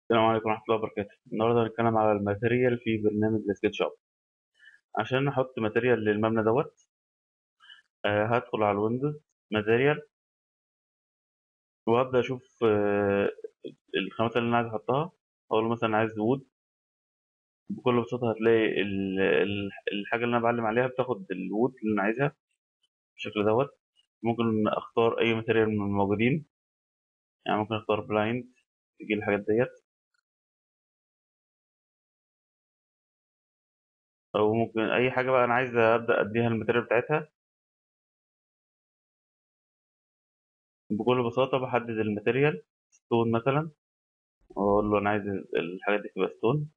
السلام عليكم ورحمة الله وبركاته النهاردة هنتكلم على الماتيريال في برنامج السكتش اب عشان نحط ماتيريال للمبنى دوت آه هدخل على الويندوز ماتيريال وابدا اشوف آه الخامات اللي انا عايز احطها اقول له مثلا عايز وود بكل بساطة هتلاقي ال- ال- الحاجة اللي انا بعلم عليها بتاخد الوود اللي انا عايزها بالشكل دوت ممكن اختار اي ماتيريال من الموجودين يعني ممكن اختار بلايند تجي الحاجات ديت او ممكن اي حاجة بقى انا عايز ابدا اديها الماتيريال بتاعتها بكل بساطة بحدد الماتيريال ستون مثلا واقول له انا عايز الحاجات دي تبقى ستون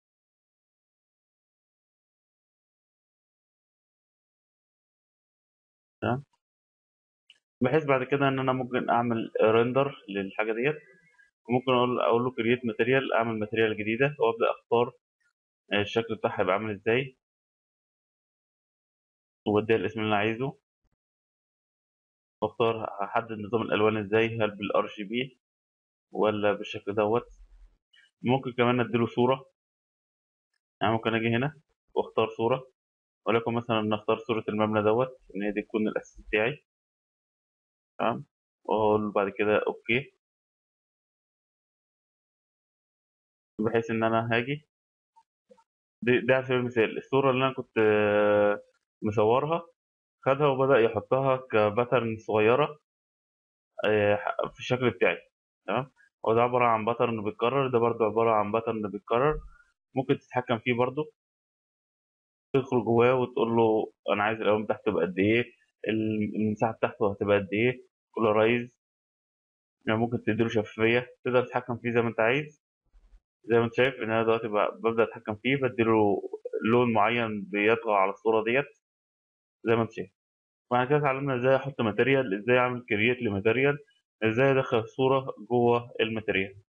تمام بحيث بعد كده ان انا ممكن اعمل ريندر للحاجه ديت وممكن اقول اقول له كرييت ماتيريال اعمل ماتيريال جديده وابدا اختار الشكل بتاعها هيبقى عامل ازاي واديها الاسم اللي انا عايزه واختار هحدد نظام الالوان ازاي هل بالار جي بي ولا بالشكل دوت ممكن كمان اديله صوره يعني ممكن اجي هنا واختار صوره ولكن مثلا نختار صوره المبنى دوت ان هي دي تكون الاساس بتاعي تمام واقول بعد كده اوكي بحيث ان انا هاجي دي, دي على سبيل المثال الصورة اللي أنا كنت آه، مصورها خدها وبدأ يحطها كباترن صغيرة آه، في الشكل بتاعي تمام هو ده عبارة عن باترن بيتكرر ده برضو عبارة عن باترن بيتكرر ممكن تتحكم فيه برضو تدخل جواه وتقول له أنا عايز الألوان بتاعته تبقى قد إيه المساحة بتاعته هتبقى قد إيه كولارايز يعني ممكن تديله شفافية تقدر تتحكم فيه زي ما أنت عايز زي ما أنت شايف إن أنا دلوقتي ب- ببدأ أتحكم فيه بديله لون معين بيطغى على الصورة ديت زي ما أنت شايف بعد كده اتعلمنا ازاي احط ماتيريال ازاي اعمل كرييت لماتيريال ازاي ادخل الصورة جوه الماتيريال